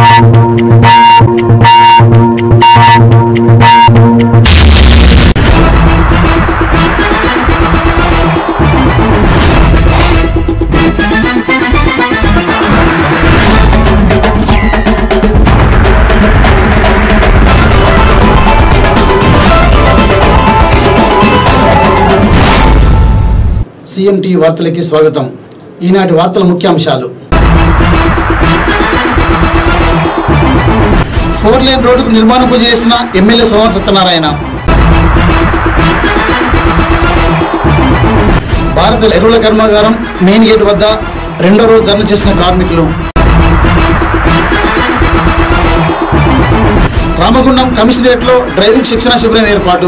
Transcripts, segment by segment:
CM TV వార్తలకి స్వాగతం ఈనాటి వార్తల ముఖ్యాంశాలు ఫోర్ లేన్ రోడ్డుకు నిర్మాణం పూజ చేసిన ఎమ్మెల్యే సోమవారం సత్యనారాయణ భారత ఎరువుల కర్మాగారం మెయిన్ గేట్ వద్ద రెండో రోజు ధర్నా చేసిన కార్మికులు రామగుండం కమిషనరేట్లో డ్రైవింగ్ శిక్షణ శిబిరం ఏర్పాటు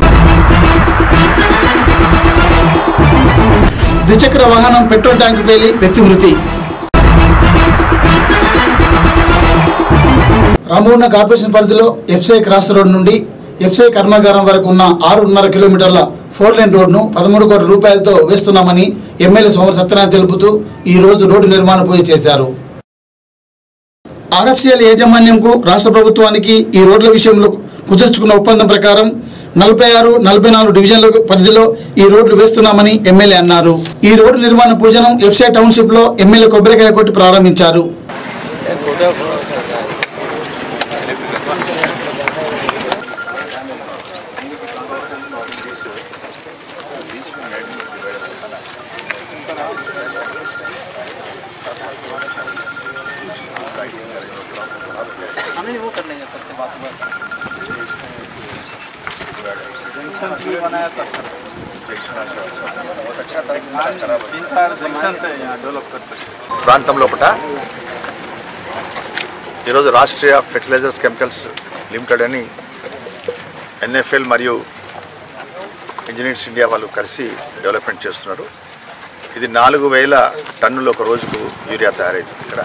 ద్విచక్ర వాహనం పెట్రోల్ ట్యాంకు పేలి వ్యక్తి మృతి రామగుండ కార్పొరేషన్ పరిధిలో ఎఫ్సీఐ క్రాస్ రోడ్ నుండి ఎఫ్సీఐ కర్మాగారం వరకు ఉన్న ఆరున్నర కిలోమీటర్ల ఫోర్ లైన్ రోడ్ను పదమూడు కోట్ల రూపాయలతో వేస్తున్నామని ఎమ్మెల్యే సోమవారం సత్యనారాయణ తెలుపుతూ ఈ రోజు రోడ్డు నిర్మాణ పూజ చేశారు ఆర్ఎఫ్సిఎల్ యాజమాన్యంకు రాష్ట్ర ప్రభుత్వానికి ఈ రోడ్ల విషయంలో కుదుర్చుకున్న ఒప్పందం ప్రకారం నలభై ఆరు నలభై నాలుగు డివిజన్ల పరిధిలో ఈ రోడ్లు వేస్తున్నామని ఎమ్మెల్యే అన్నారు ఈ రోడ్డు నిర్మాణ పూజనం ఎఫ్సీఐ టౌన్షిప్ లో ఎమ్మెల్యే కొబ్బరికాయ కొట్టి ప్రారంభించారు हमें वो कर लेंगे सबसे बात बात जंक्शन भी बनाया था तीन चार जंक्शन से यहाँ डेवलप कर सकते ప్రాంతం లోపల ఈరోజు రాష్ట్రీయ ఫెర్టిలైజర్స్ కెమికల్స్ లిమిటెడ్ అని ఎన్ఎఫ్ఎల్ మరియు ఇంజనీర్స్ ఇండియా వాళ్ళు కలిసి డెవలప్మెంట్ చేస్తున్నారు ఇది నాలుగు వేల టన్నులు ఒక రోజుకు యూరియా తయారవుతుంది ఇక్కడ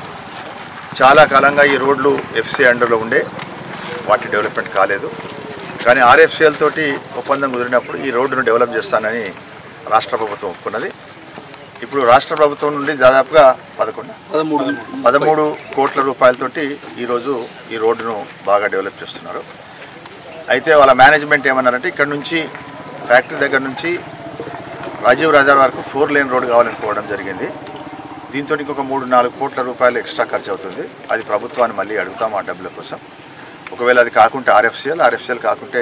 చాలా కాలంగా ఈ రోడ్లు ఎఫ్సీ అండర్లో ఉండే వాటి డెవలప్మెంట్ కాలేదు కానీ ఆర్ఎఫ్సిఎల్ తోటి ఒప్పందం కుదిరినప్పుడు ఈ రోడ్డును డెవలప్ చేస్తానని రాష్ట్ర ప్రభుత్వం ఒప్పుకున్నది ఇప్పుడు రాష్ట్ర ప్రభుత్వం నుండి దాదాపుగా పదకొండు పదమూడు పదమూడు కోట్ల రూపాయలతోటి ఈరోజు ఈ రోడ్డును బాగా డెవలప్ చేస్తున్నారు అయితే వాళ్ళ మేనేజ్మెంట్ ఏమన్నారంటే ఇక్కడ నుంచి ఫ్యాక్టరీ దగ్గర నుంచి రాజీవ్ రాజా వరకు ఫోర్ లేన్ రోడ్ కావాలనుకోవడం జరిగింది దీంతో ఇంకొక మూడు నాలుగు కోట్ల రూపాయలు ఎక్స్ట్రా ఖర్చు అవుతుంది అది ప్రభుత్వాన్ని మళ్ళీ అడుగుతాం ఆ డబ్బుల కోసం ఒకవేళ అది కాకుంటే ఆర్ఎఫ్సిఎల్ ఆర్ఎఫ్సిఎల్ కాకుంటే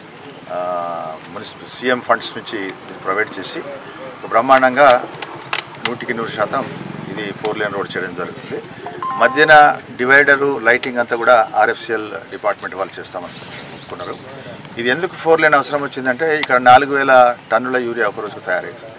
మున్సిపల్ సీఎం ఫండ్స్ నుంచి దీన్ని ప్రొవైడ్ చేసి ఒక బ్రహ్మాండంగా నూటికి నూరు శాతం ఇది ఫోర్ లేన్ రోడ్ చేయడం జరుగుతుంది మధ్యన డివైడరు లైటింగ్ అంతా కూడా ఆర్ఎఫ్సిఎల్ డిపార్ట్మెంట్ వాళ్ళు చేస్తామని అనుకున్నారు ఇది ఎందుకు ఫోర్ లేన్ అవసరం వచ్చిందంటే ఇక్కడ నాలుగు వేల టన్నుల యూరియా ఒక రోజుకు తయారవుతుంది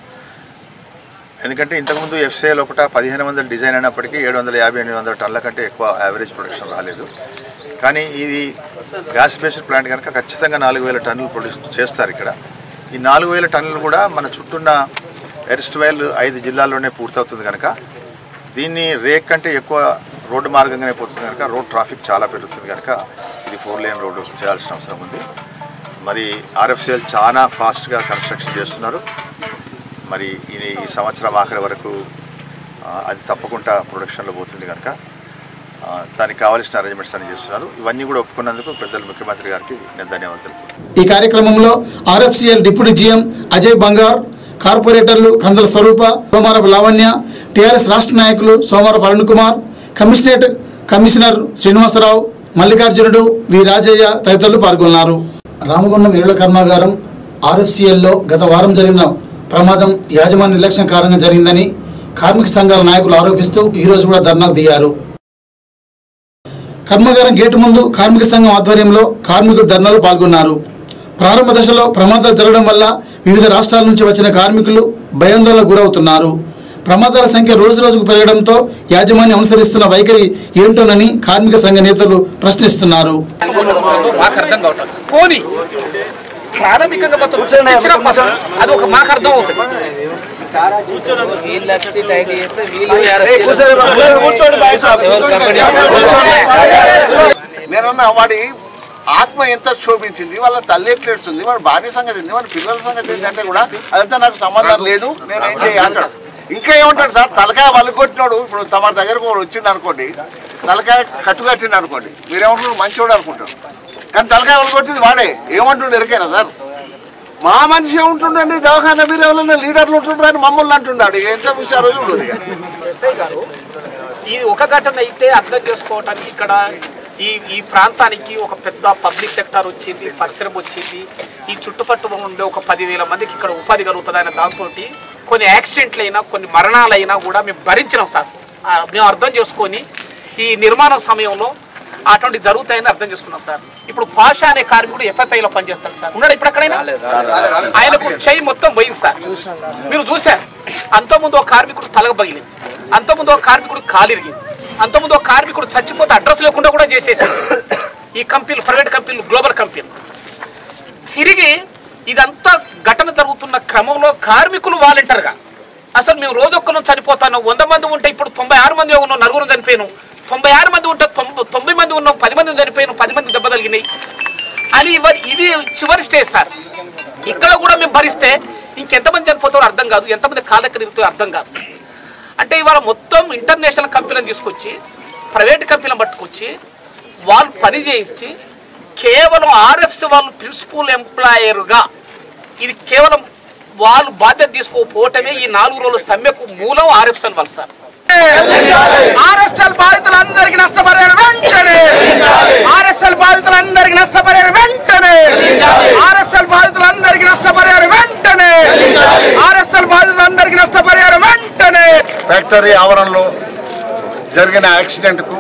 ఎందుకంటే ఇంతకుముందు ఎఫ్సిఐ లోపల పదిహేను వందల డిజైన్ అయినప్పటికీ ఏడు వందల యాభై ఎనిమిది వందల టన్నుల కంటే ఎక్కువ యావరేజ్ ప్రొడక్షన్ రాలేదు కానీ ఇది గ్యాస్ బేస్డ్ ప్లాంట్ కనుక ఖచ్చితంగా నాలుగు వేల టన్నులు ప్రొడ్యూస్ చేస్తారు ఇక్కడ ఈ నాలుగు వేల టన్నులు కూడా మన చుట్టూన్న ఎరిస్ట్ వైల్ ఐదు జిల్లాల్లోనే పూర్తవుతుంది కనుక దీన్ని రేక్ కంటే ఎక్కువ రోడ్డు మార్గంగానే పోతుంది కనుక రోడ్ ట్రాఫిక్ చాలా పెరుగుతుంది కనుక ఇది ఫోర్ లేన్ రోడ్డు చేయాల్సిన అవసరం ఉంది మరి ఆర్ఎఫ్సిఎల్ చాలా ఫాస్ట్గా కన్స్ట్రక్షన్ చేస్తున్నారు మరి ఇది ఈ సంవత్సరం ఆఖరి వరకు ఆ, అది తప్పకుండా ప్రొడక్షన్లో పోతుంది కనుక ఆ, దానికి కావాల్సిన అరేంజ్మెంట్స్ అన్ని చేస్తున్నారు ఇవన్నీ కూడా ఒప్పుకున్నందుకు పెద్దలు ముఖ్యమంత్రి గారికి నేను ధన్యవాదాలు తెలుపుతున్నాను. ఈ కార్యక్రమంలో RFCL deputy GM Ajay Bangar కార్పొరేటర్లు కందల స్వరూప సోమారపు లావణ్య టీఆర్ఎస్ రాష్ట్ర నాయకులు సోమారపు అరుణ్ కుమార్ కమిషనరేట్ కమిషనర్ శ్రీనివాసరావు మల్లికార్జునుడు వి రాజయ్య తదితరులు పాల్గొన్నారు రామగుండం ఎరువుల కర్మాగారం ఆర్ఎఫ్సిఎల్లో గత వారం జరిగిన ప్రమాదం యాజమాన్య నిర్లక్ష్యం కారణంగా జరిగిందని కార్మిక సంఘాల నాయకులు ఆరోపిస్తూ ఈ రోజు కూడా ధర్నాకు దిగారు కర్మాగారం గేటు ముందు కార్మిక సంఘం ఆధ్వర్యంలో కార్మికులు ధర్నాలో పాల్గొన్నారు ప్రారంభ దశలో ప్రమాదాలు జరగడం వల్ల వివిధ రాష్ట్రాల నుంచి వచ్చిన కార్మికులు భయాందోళనకు గురవుతున్నారు ప్రమాదాల సంఖ్య రోజు రోజుకు పెరగడంతో యాజమాన్యం అనుసరిస్తున్న వైఖరి ఏంటోనని కార్మిక సంఘ నేతలు ప్రశ్నిస్తున్నారు మాకు అర్థం కావట్లేదు పోనీ ప్రాథమికంగా మొత్తం చర్చించిన ఫస్ట్ అది ఒక మాకు అర్థం అవుతుంది వీళ్ళు వచ్చి టైట్ చేస్తే వీళ్ళు నేనన్నా వాడి ఆత్మ ఎంత శోభించింది వాళ్ళ తల్లి ఎట్లా ఏడుస్తుంది వాడి భార్య సంగతి ఏంది వాడి పిల్లల సంగతి ఏంటంటే కూడా అదంతా నాకు సంబంధం లేదు నేను ఏం చేయాలి అంటాడు ఇంకా ఏమంటాడు సార్ తలకాయ వలుకొట్టినాడు ఇప్పుడు తమ దగ్గరకు ఒకడు వచ్చింది అనుకోండి తలకాయ కట్టు కట్టింది అనుకోండి మీరేమంటారు మంచోడు అనుకుంటారు కానీ తలకాయ వలుకొట్టింది వాడే ఏమంటుండే ఎరికేనా సార్ మా మనిషి ఏముంటుండండి దవాఖాన మీరు ఎవరైనా లీడర్లు ఉంటుండ్రు అని మమ్మల్ని అంటున్నాడు ఎంత విషయాలు చూడదు ఇక ఎస్ఐ గారు ఇది ఒక ఘటన అయితే అర్థం చేసుకోవటానికి ఇక్కడ ఈ ఈ ప్రాంతానికి ఒక పెద్ద పబ్లిక్ సెక్టర్ వచ్చింది పరిశ్రమ వచ్చింది ఈ చుట్టుపక్కల ఉండే ఒక పదివేల మందికి ఇక్కడ ఉపాధి కలుగుతుంది అనే దాంతో కొన్ని యాక్సిడెంట్లు అయినా కొన్ని మరణాలైనా కూడా మేము భరించినాం సార్ ఆ, మేము అర్థం చేసుకొని ఈ నిర్మాణ సమయంలో అటువంటి జరుగుతాయని అర్థం చేసుకున్నాం సార్ ఇప్పుడు పాషా అనే కార్మికుడు ఎఫ్ఎఫ్ఐలో పనిచేస్తాడు సార్ ఉన్నాడు ఇప్పుడు ఎక్కడైనా ఆయనకు చెయ్యి మొత్తం పోయింది సార్ మీరు చూశారు అంతకుముందు ఒక కార్మికుడు తలగ పగిలింది అంతకుముందు ఒక కార్మికుడు కాలిరిగింది అంతకుముందు ఒక కార్మికుడు చచ్చిపోతే అడ్రస్ లేకుండా కూడా చేసేసారు ఈ కంపెనీలు ప్రైవేట్ కంపెనీలు గ్లోబల్ కంపెనీలు తిరిగి ఇదంతా ఘటన జరుగుతున్న క్రమంలో కార్మికులు వాలంటీర్గా అసలు మేము రోజు ఒక్కరు చనిపోతాను వంద మంది ఉంటే ఇప్పుడు తొంభై ఆరు మంది ఉన్నాం నలుగురు చనిపోయాను తొంభై ఆరు మంది ఉంటే తొంభై తొంభై మంది ఉన్నాం పది మంది చనిపోయాను పది మంది దెబ్బ తగిలినాయి అని ఇవ- ఇది చివరి స్టేజ్ సార్ ఇక్కడ కూడా మేము భరిస్తే ఇంకెంతమంది చనిపోతారో అర్థం కాదు ఎంతమంది కాళ్ళకి ఇరుగుతారో అర్థం కాదు అంటే ఇవాళ మొత్తం ఇంటర్నేషనల్ కంపెనీలను తీసుకొచ్చి ప్రైవేట్ కంపెనీలను పట్టుకొచ్చి వాళ్ళు పని చేయించి కేవలం ఆర్ఎఫ్సి వాళ్ళు ప్రిన్సిపల్ ఎంప్లాయర్గా ఇది కేవలం వాళ్ళు బాధ్యత తీసుకోకపోవటమే ఈ నాలుగు రోజుల సమ్మెకు మూలం ఆర్ఎఫ్ఎల్ వాళ్ళు సార్ ఆర్ఎఫ్ఎల్ బాధితులందరికీ నష్టపరిహారం వెంటనే ఆర్ఎఫ్ఎల్ బాధితులందరికీ నష్టపరిహారం వెంటనే ఆర్ఎఫ్ఎల్ బాధితులందరికీ నష్టపరిహారం వెంటనే ఆర్ఎఫ్ఎల్ బాధితులందరికీ నష్టపరిహారం వెంటనే ఫ్యాక్టరీ ఆవరణలో జరిగిన యాక్సిడెంట్కు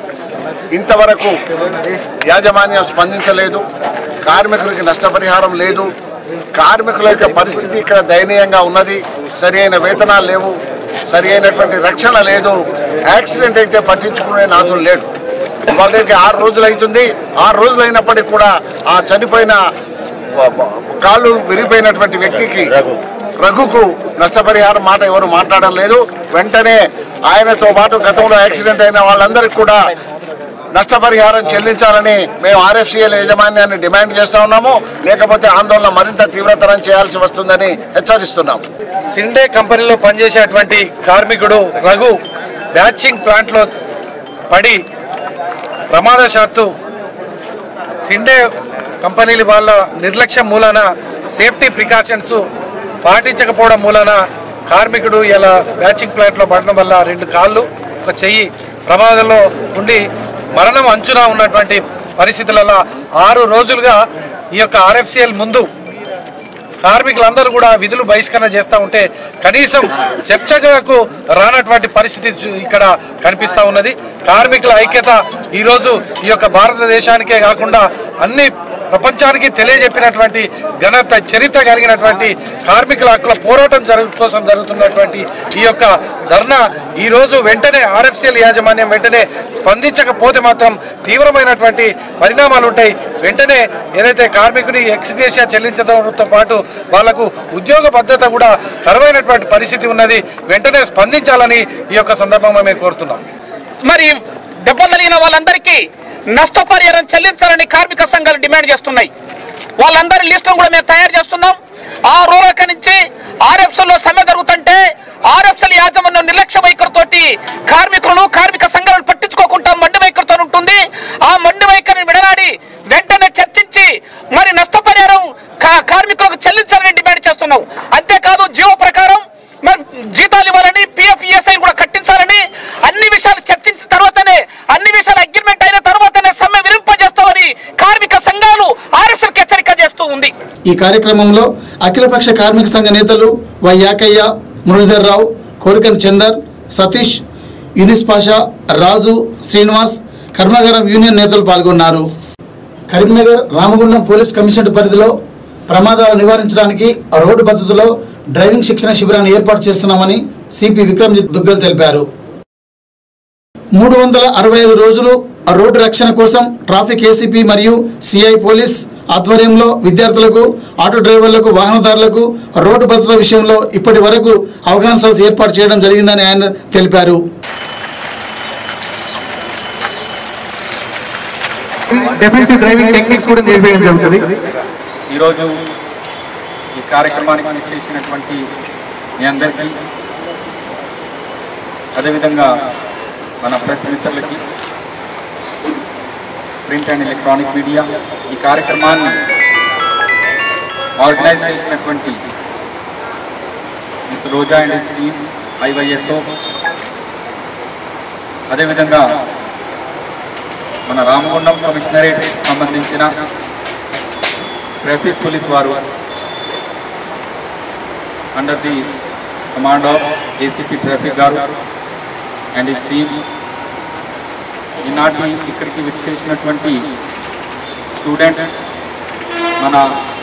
ఇంతవరకు యాజమాన్యం స్పందించలేదు కార్మికులకి నష్టపరిహారం లేదు కార్మికుల యొక్క పరిస్థితి ఇక్కడ దయనీయంగా ఉన్నది సరి అయిన వేతనాలు లేవు సరి అయినటువంటి రక్షణ లేదు యాక్సిడెంట్ అయితే పట్టించుకునే నాథులు లేడు వాళ్ళకి ఆరు రోజులు అవుతుంది ఆరు రోజులు అయినప్పటికీ కూడా ఆ చనిపోయిన వ- వ- కాళ్ళు విరిగిపోయినటువంటి వ్యక్తికి రఘుకు నష్టపరిహారం మాట ఎవరు మాట్లాడడం లేదు వెంటనే ఆయనతో పాటు గతంలో యాక్సిడెంట్ అయిన వాళ్ళందరికీ కూడా నష్టపరిహారం చెల్లించాలని మేము ఆర్ఎఫ్సిఎల్ యాజమాన్యాన్ని డిమాండ్ చేస్తా ఉన్నాము లేకపోతే ఆందోళన మరింత తీవ్రతరం చేయాల్సి వస్తుందని హెచ్చరిస్తున్నాం సిండే కంపెనీలో పనిచేసేటువంటి కార్మికుడు రఘు బ్యాచింగ్ ప్లాంట్లో పడి ప్రమాదశాత్తు సిండే కంపెనీల వాళ్ళ నిర్లక్ష్యం మూలాన సేఫ్టీ ప్రికాషన్స్ పాటించకపోవడం మూలాన కార్మికుడు ఇలా బ్యాచింగ్ ప్లాంట్లో పడడం వల్ల రెండు కాళ్ళు ఒక చెయ్యి ప్రమాదంలో ఉండి మరణం అంచున ఉన్నటువంటి పరిస్థితులలో ఆరు రోజులుగా ఈ యొక్క ఆర్ఎఫ్సిఎల్ ముందు కార్మికులందరూ కూడా విధులు బహిష్కరణ చేస్తూ ఉంటే కనీసం చర్చకు రానటువంటి పరిస్థితి చూ- ఇక్కడ కనిపిస్తూ ఉన్నది కార్మికుల ఐక్యత ఈరోజు ఈ యొక్క భారతదేశానికే కాకుండా అన్ని ప్రపంచానికి తెలియజెప్పినటువంటి ఘనత చరిత్ర కలిగినటువంటి కార్మికుల హక్కుల పోరాటం జరుగు కోసం జరుగుతున్నటువంటి ఈ యొక్క ధర్నా ఈ రోజు వెంటనే ఆర్ఎఫ్సిఎల్ యాజమాన్యం వెంటనే స్పందించకపోతే మాత్రం తీవ్రమైనటువంటి పరిణామాలు ఉంటాయి వెంటనే ఏదైతే కార్మికుని ఎక్స్గ్రేషియా చెల్లించడంతో పాటు వాళ్లకు ఉద్యోగ భద్రత కూడా కరువైనటువంటి పరిస్థితి ఉన్నది వెంటనే స్పందించాలని ఈ యొక్క సందర్భంగా మేము కోరుతున్నాం మరి దెబ్బలు తగిలిన వాళ్ళందరికీ నష్టపరిహారం చెల్లించాలని కార్మిక సంఘాలు డిమాండ్ చేస్తున్నాయి వాళ్ళందరి లిస్టును కూడా మేము తయారు చేస్తున్నాం ఆ రోజుల నుంచి ఆర్ఎఫ్ఎల్లో సమ్మె జరుగుతుంటే ఆర్ఎఫ్ఎల్ యాజమాన్యం నిర్లక్ష్య వైఖరితోటి కార్మికులను కార్మిక సంఘాలను పట్టించుకోకుండా మండి వైఖరితో ఉంటుంది ఆ మండి వైఖరిని విడనాడి వెంటనే చర్చించి మరి నష్టపరిహారం కా- కార్మికులకు చెల్లించాలని డిమాండ్ చేస్తున్నాం అంతేకాదు జీవో ప్రకారం మరి జీతాలు ఇవ్వాలని పిఎఫ్ ఈఎస్ఐ కూడా కట్టించాలని అన్ని విషయాలు చర్చించిన తర్వాతనే అన్ని విషయాలు అగ్రిమెంట్ అయిన తర్వాతనే సమ్మె విరింపజేస్తామని కార్మిక సంఘాలు ఆర్ఎఫ్ఎల్కి హెచ్చరిక చేస్తూ ఉంది ఈ కార్యక్రమంలో అఖిలపక్ష కార్మిక సంఘ నేతలు వై యాకయ్య మురళీధర్ రావు కోరికన్ చందర్ సతీష్ యూనిస్ పాషా రాజు శ్రీనివాస్ కర్మాగారం యూనియన్ నేతలు పాల్గొన్నారు కరీంనగర్ రామగుండం పోలీస్ కమిషనర్ పరిధిలో ప్రమాదాలు నివారించడానికి రోడ్డు పద్ధతిలో డ్రైవింగ్ శిక్షణ శిబిరాన్ని ఏర్పాటు చేస్తున్నామని సిపి విక్రమ్జిత్ దుగ్గల్ తెలిపారు మూడు వందల అరవై ఐదు రోజులు రోడ్డు రక్షణ కోసం ట్రాఫిక్ ఏసీపీ మరియు సిఐ పోలీస్ ఆధ్వర్యంలో విద్యార్థులకు ఆటో డ్రైవర్లకు వాహనదారులకు రోడ్డు భద్రత విషయంలో ఇప్పటి వరకు అవగాహన సదస్సు ఏర్పాటు చేయడం జరిగిందని ఆయన తెలిపారు డెఫెన్సివ్ డ్రైవింగ్ టెక్నిక్స్ కూడా నేర్పించడం జరుగుతుంది ఈరోజు ఈ కార్యక్రమానికి చేసినటువంటి మీ అందరికీ అదేవిధంగా మన ప్రెస్ మిత్రులకి ప్రింట్ అండ్ ఎలక్ట్రానిక్ మీడియా ఈ కార్యక్రమాన్ని ఆర్గనైజ్ చేసినటువంటి mister Roja and his team IYSO అదేవిధంగా మన రామగుండం కమిషనరేట్ సంబంధించిన ట్రాఫిక్ పోలీస్ వారు under the command of ACP traffic garu and his team ఈనాటి ఇక్కడికి విచ్చేసినటువంటి స్టూడెంట్స్ మన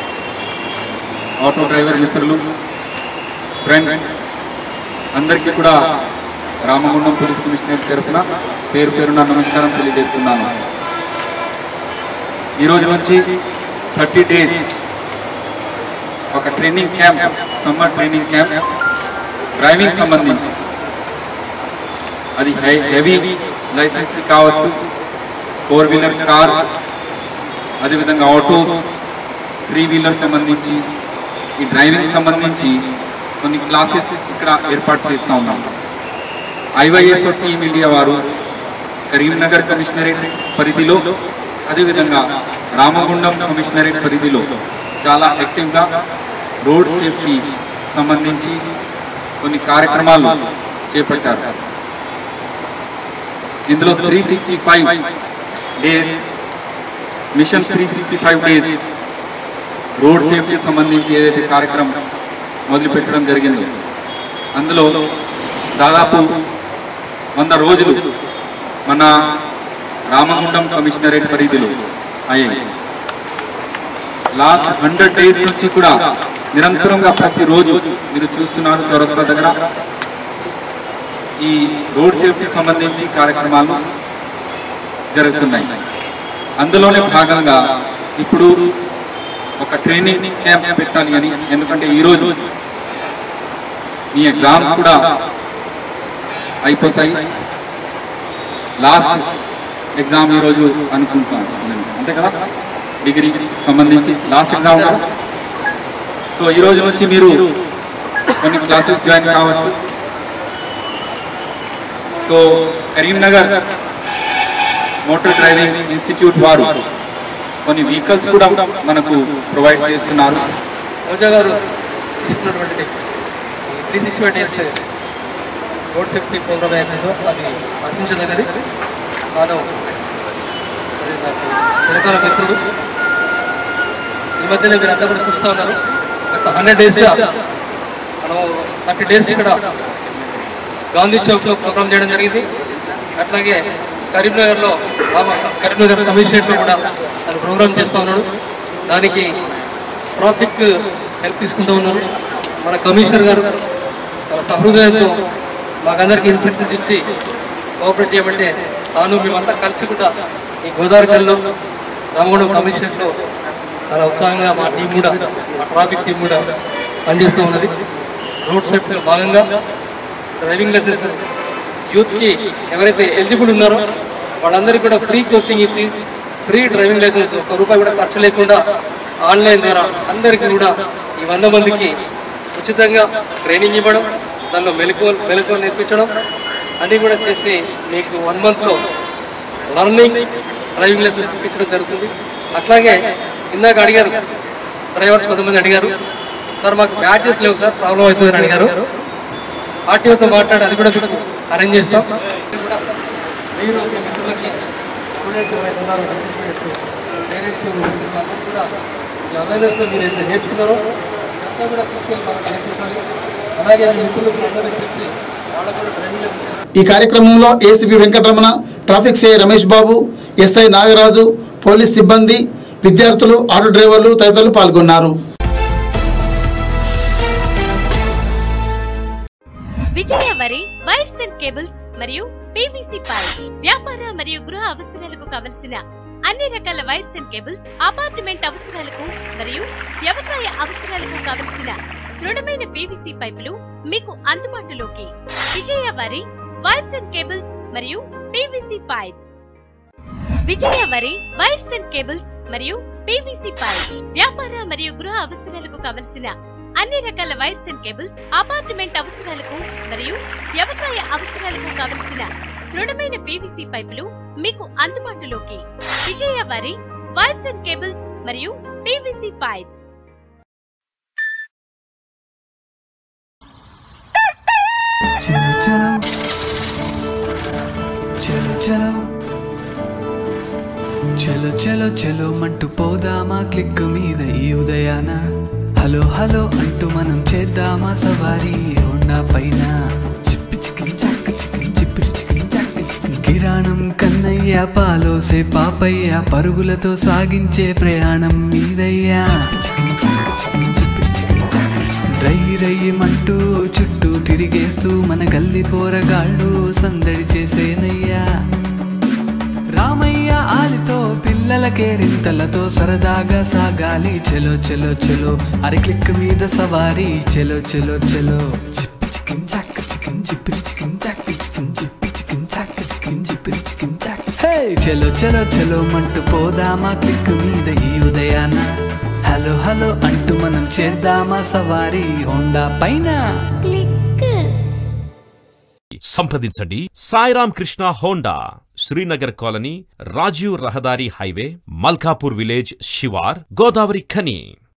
ఆటో డ్రైవర్ మిత్రులు ఫ్రెండ్స్ అందరికీ కూడా రామగుండం పోలీస్ కమిషనరేట్ తరఫున పేరు పేరున నమస్కారం తెలియజేస్తున్నాను ఈ రోజు నుంచి థర్టీ డేస్ ఒక training camp summer training camp driving సంబంధించి అది హెవీ లైసెన్స్కి కావచ్చు ఫోర్ వీలర్స్ కార్స్ అదేవిధంగా ఆటోస్ త్రీ వీలర్ సంబంధించి ఈ డ్రైవింగ్ సంబంధించి కొన్ని క్లాసెస్ ఇక్కడ ఏర్పాటు చేస్తూ ఉన్నాం ఐవైఎస్ టీమ్ ఇండియా వారు కరీంనగర్ కమిషనరేట్ పరిధిలో అదేవిధంగా రామగుండం కమిషనరేట్ పరిధిలో చాలా యాక్టివ్గా రోడ్ సేఫ్టీ సంబంధించి కొన్ని కార్యక్రమాలు చేపట్టారు ఇందులో three sixty five days mission three sixty five days road safety సంబంధించి ఏదైతే కార్యక్రమం మొదలుపెట్టడం జరిగిందో అందులో దాదాపు వంద రోజులు మన రామగుండం కమిషనరేట్ పరిధిలో అయ్యాయి లాస్ట్ హండ్రెడ్ డేస్ నుంచి కూడా నిరంతరంగా ప్రతిరోజు మీరు చూస్తున్నారు చౌరస్తా దగ్గర ఈ రోడ్ సేఫ్టీ సంబంధించి కార్యక్రమాలు జరుగుతున్నాయి అందులోనే భాగంగా ఇప్పుడు ఒక ట్రైనింగ్ క్యాంప్ పెట్టాలి అని ఎందుకంటే ఈరోజు మీ ఎగ్జామ్స్ కూడా అయిపోతాయి లాస్ట్ ఎగ్జామ్ ఈరోజు అనుకుంటాను నేను. అంతే కదా డిగ్రీ సంబంధించి లాస్ట్ ఎగ్జామ్ కదా సో ఈ రోజు నుంచి మీరు కొన్ని క్లాసెస్ జాయిన్ కావచ్చు so Karimnagar motor driving institute వారు కొన్ని వెహికల్స్ కూడా మనకు ప్రొవైడ్ చేస్తున్నారు రోజా గారు తీసుకున్నటువంటి three sixty five days road safety programme ఏదైతుందో అది ఆశించదగ్గది తాను మరి నాకు చిరకాల మిత్రుడు ఈ మధ్యనే మీరంతా కూడా చూస్తూ ఉన్నారు గత హండ్రెడ్ డేస్గా మనం థర్టీ డేస్ ఇక్కడ గాంధీ చౌక్లో ప్రోగ్రామ్ చేయడం జరిగింది అట్లాగే కరీంనగర్లో రామ- కరీంనగర్ కమిషనరేట్లో కూడా తను ప్రోగ్రామ్ చేస్తూ ఉన్నాడు దానికి ట్రాఫిక్ హెల్ప్ తీసుకుంటూ ఉన్నారు మన కమిషనర్ గారు చాలా సహృదయంతో మాకందరికి ఇన్స్ట్రక్షన్స్ ఇచ్చి కోఆపరేట్ చేయమంటే తాను మేమంతా కలిసి కూడా ఈ గోదావరి కల్లో రామగుండం కమిషనర్లో చాలా ఉత్సాహంగా మా టీం కూడా మా ట్రాఫిక్ టీం కూడా పనిచేస్తూ ఉన్నది రోడ్ సేఫ్టీలో భాగంగా డ్రైవింగ్ లైసెన్స్ యూత్కి ఎవరైతే ఎలిజిబుల్ ఉన్నారో వాళ్ళందరికీ కూడా ఫ్రీ కోచింగ్ ఇచ్చి ఫ్రీ డ్రైవింగ్ లైసెన్స్ ఒక రూపాయి కూడా ఖర్చు లేకుండా ఆన్లైన్ ద్వారా అందరికీ కూడా ఈ వంద మందికి ఉచితంగా ట్రైనింగ్ ఇవ్వడం దానిలో మెలకు మెలకు నేర్పించడం అన్నీ కూడా చేసి మీకు వన్ మంత్లో లర్నింగ్ డ్రైవింగ్ లైసెన్స్ ఇప్పించడం జరుగుతుంది అట్లాగే ఇందాక అడిగారు డ్రైవర్స్ కొంతమంది అడిగారు సార్ మాకు బ్యాచెస్ లేవు సార్ ప్రాబ్లం అవుతుందని అడిగారు ఆర్టీఓతో మాట్లాడి అది కూడా మీకు అరేంజ్ చేస్తాం మీరు మీ మిత్రులకి స్టూడెంట్స్ ఎవరైతే ఉన్నారో పేరెంట్స్ అందరూ కూడా ఈ అవేర్నెస్ మీరు అయితే నేర్చుకున్నారో అంతా కూడా తీసుకెళ్ళి మాకు నేర్పించాలి అలాగే మీ మిత్రులకు అందరూ తెచ్చి వాళ్ళకు కూడా ట్రైనింగ్ లైసెన్స్ ఈ కార్యక్రమంలో ACP Venkataramana traffic CI Ramesh Babu SI Nagaraju police సిబ్బంది విద్యార్థులు ఆటో డ్రైవర్లు తదితరులు పాల్గొన్నారు Vijaya Vari wires and cables మరియు పీవీసీ పైప్ వ్యాపార మరియు గృహ అవసరాలకు కావలసిన అన్ని రకాల వైర్స్ అండ్ కేబుల్స్ అపార్ట్మెంట్ అవసరాలకు మరియు వ్యవసాయ అవసరాలకు కావలసిన దృఢమైన పీవీసీ పైపులు మీకు అందుబాటులోకి Vijaya Vari wires and cables మరియు PVC pipe Vijaya Vari wires and cables మరియు పీవీసీ పైప్ వ్యాపార మరియు గృహ అవసరాలకు కావలసిన అన్ని రకాల వైర్స్ అండ్ కేబుల్స్ అపార్ట్మెంట్ అవసరాలకు మరియు వ్యవసాయ అవసరాలకు కావలసిన దృఢమైన పీవీసీ పైపులు మీకు అందుబాటులోకి Vijaya Vari wires and cables మరియు పీవీసీ పైప్ చలో చలో చలో చలో చలో చలో చలో మంటూ పోదామా క్లిక్ మీద ఈ ఉదయాన హలో హలో అంటూ మనం చేద్దామా సవారీ హోండా పైన చిప్పి చికిన్ చక్క చికిన్ చిప్పిరి చికిన్ చక్క చికిన్ కిరాణం కన్నయ్య పాలోసే పాపయ్య పరుగులతో సాగించే ప్రయాణం మీదయ్యా చికిన్ చక్క చికిన్ చిప్పిరి చికిన్ చక్క చికిన్ రై రయ్యమంటూ చుట్టూ తిరిగేస్తూ మన గల్లి పోరగాళ్ళు సందడి చేసేనయ్యా రామయ్య ఆలితో పిల్లల కేరింతలతో సరదాగా సాగాలి చెలో చెలో చెలో అరి క్లిక్ మీద సవారీ చెలో చెలో చెలో చిప్పి చికిన్ చాక్ చికిన్ చిప్పిరి చికిన్ చాక్ చికిన్ చిప్పి చికిన్ చాక్ చికిన్ చిప్పిరి చికిన్ చాక్ హే చెలో చెలో చెలో మంటూ పోదామా క్లిక్ మీద ఈ ఉదయాన హలో హలో అంటూ మనం చేద్దామా సవారీ హోండా పైన సంప్రదించండి సాయిరామ్ కృష్ణ హోండా శ్రీనగర్ కాలనీ రాజీవ్ రహదారి హైవే మల్కాపూర్ విలేజ్ శివార్ గోదావరి ఖని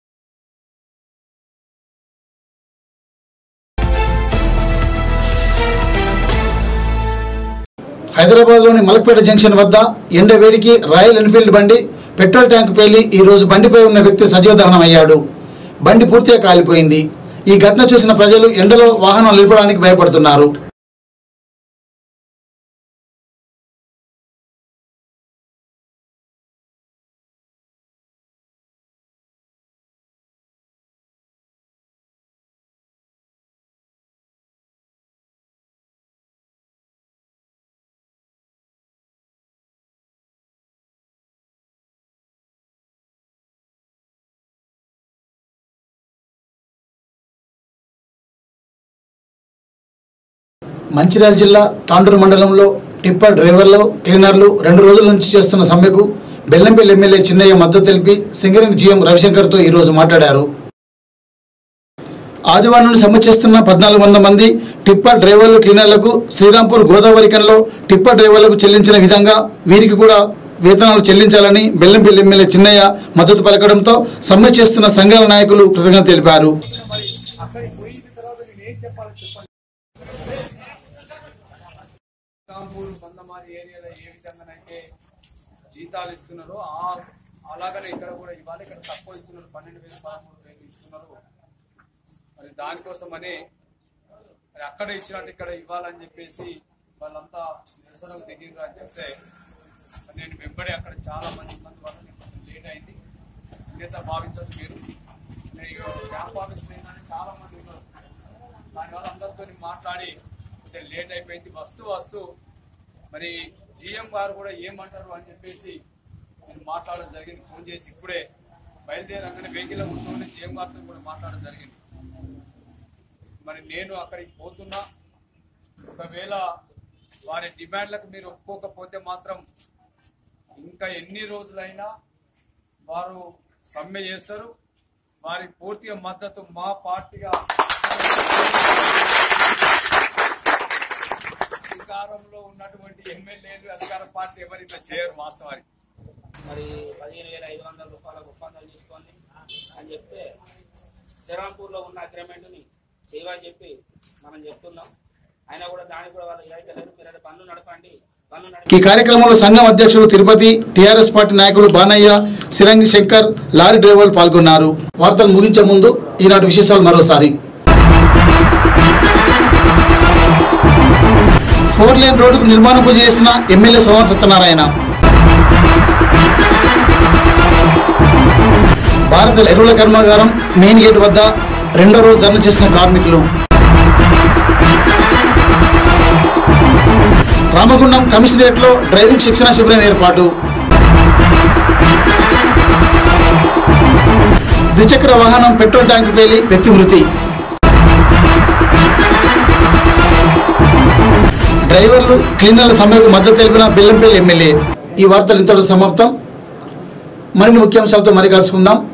హైదరాబాద్లోని మలక్పేట జంక్షన్ వద్ద ఎండ వేడికి రాయల్ ఎన్ఫీల్డ్ బండి పెట్రోల్ ట్యాంక్ పేలి ఈ రోజు బండిపై ఉన్న వ్యక్తి సజీవ దహనమయ్యాడు బండి పూర్తిగా కాలిపోయింది ఈ ఘటన చూసిన ప్రజలు ఎండలో వాహనం నిలపడానికి భయపడుతున్నారు మంచిర్యాల జిల్లా తాండూరు మండలంలో టిప్పర్ డ్రైవర్లు క్లీనర్లు రెండు రోజుల నుంచి చేస్తున్న సమ్మెకు బెల్లంపల్లి ఎమ్మెల్యే చిన్నయ్య మద్దతు తెలిపి సింగరేణి జీఎం రవిశంకర్తో ఈరోజు మాట్లాడారు ఆదివారం నుండి సమ్మె చేస్తున్న పద్నాలుగు వందల మంది టిప్పర్ డ్రైవర్లు క్లీనర్లకు శ్రీరాంపూర్ గోదావరికంలో టిప్పర్ డ్రైవర్లకు చెల్లించిన విధంగా వీరికి కూడా వేతనాలు చెల్లించాలని బెల్లంపల్లి ఎమ్మెల్యే చిన్నయ్య మద్దతు పలకడంతో సమ్మె చేస్తున్న సంఘాల నాయకులు కృతజ్ఞత తెలిపారు రాంపూర్ మందమారి ఏరియాలో ఏ విధంగానైతే జీతాలు ఇస్తున్నారో ఆ అలాగనే ఇక్కడ కూడా ఇవాళ ఇక్కడ తక్కువ ఇస్తున్నారు పన్నెండు వేలు పదమూడు వేలు ఇస్తున్నారు మరి దానికోసమని మరి అక్కడ ఇచ్చినట్టు ఇక్కడ ఇవ్వాలని చెప్పేసి వాళ్ళంతా నిరసనకు దిగిండ్రు అని చెప్తే మరి నేను వెంబడి అక్కడ చాలా మంది మంది వల్ల నేను కొంచెం లేట్ అయింది మిగతా భావించదు మీరు నేను క్యాంప్ ఆఫీస్ లేదని చాలా మంది ఉన్నారు దానివల్ల అందరితో మాట్లాడి కొంచెం లేట్ అయిపోయింది వస్తూ వస్తూ మరి జిఎం గారు కూడా ఏమంటారు అని చెప్పేసి నేను మాట్లాడడం జరిగింది ఫోన్ చేసి ఇప్పుడే బయలుదేరంగానే వెహికల్ కూర్చొని జిఎం గారితో కూడా మాట్లాడడం జరిగింది మరి నేను అక్కడికి పోతున్నా ఒకవేళ వారి డిమాండ్లకు మీరు ఒప్పుకోకపోతే మాత్రం ఇంకా ఎన్ని రోజులైనా వారు సమ్మె చేస్తారు వారి పూర్తిగా మద్దతు మా పార్టీగా అధికారంలో ఉన్నటువంటి ఎమ్మెల్యేలు అధికార పార్టీ ఎవరైతే చేయరు వాస్తవానికి మరి పదిహేను వేల ఐదు వందల రూపాయల ఒప్పందాలు తీసుకోండి అని చెప్తే శ్రీరాంపూర్లో ఉన్న అగ్రిమెంట్ని చేయమని చెప్పి మనం చెప్తున్నాం అయినా కూడా దానికి కూడా వాళ్ళు ఏదైతే లేదు మీరు అది పనులు నడపండి పనులు నడపండి ఈ కార్యక్రమంలో సంఘం అధ్యక్షుడు తిరుపతి టీఆర్ఎస్ పార్టీ నాయకులు బానయ్య సిరంగి శంకర్ లారీ డ్రైవర్లు పాల్గొన్నారు వార్తలు ముగించే ముందు ఈనాటి విశేషాలు మరోసారి ఫోర్ లేన్ రోడ్డుకు నిర్మాణం పూజ చేసిన ఎమ్మెల్యే సోమవారం సత్యనారాయణ భారత ఎరువుల కర్మాగారం మెయిన్ గేట్ వద్ద రెండో రోజు ధర్నా చేసిన కార్మికులు రామగుండం కమిషనరేట్లో డ్రైవింగ్ శిక్షణ శిబిరం ఏర్పాటు ద్విచక్ర వాహనం పెట్రోల్ ట్యాంక్ పేలి వ్యక్తి మృతి డ్రైవర్లు క్లీనర్ల సమ్మెకు మద్దతు తెలిపిన బెల్లంపల్లి ఎమ్మెల్యే ఈ వార్తలు ఇంతటితో సమాప్తం మరిన్ని ముఖ్యాంశాలతో మరి కలుసుకుందాం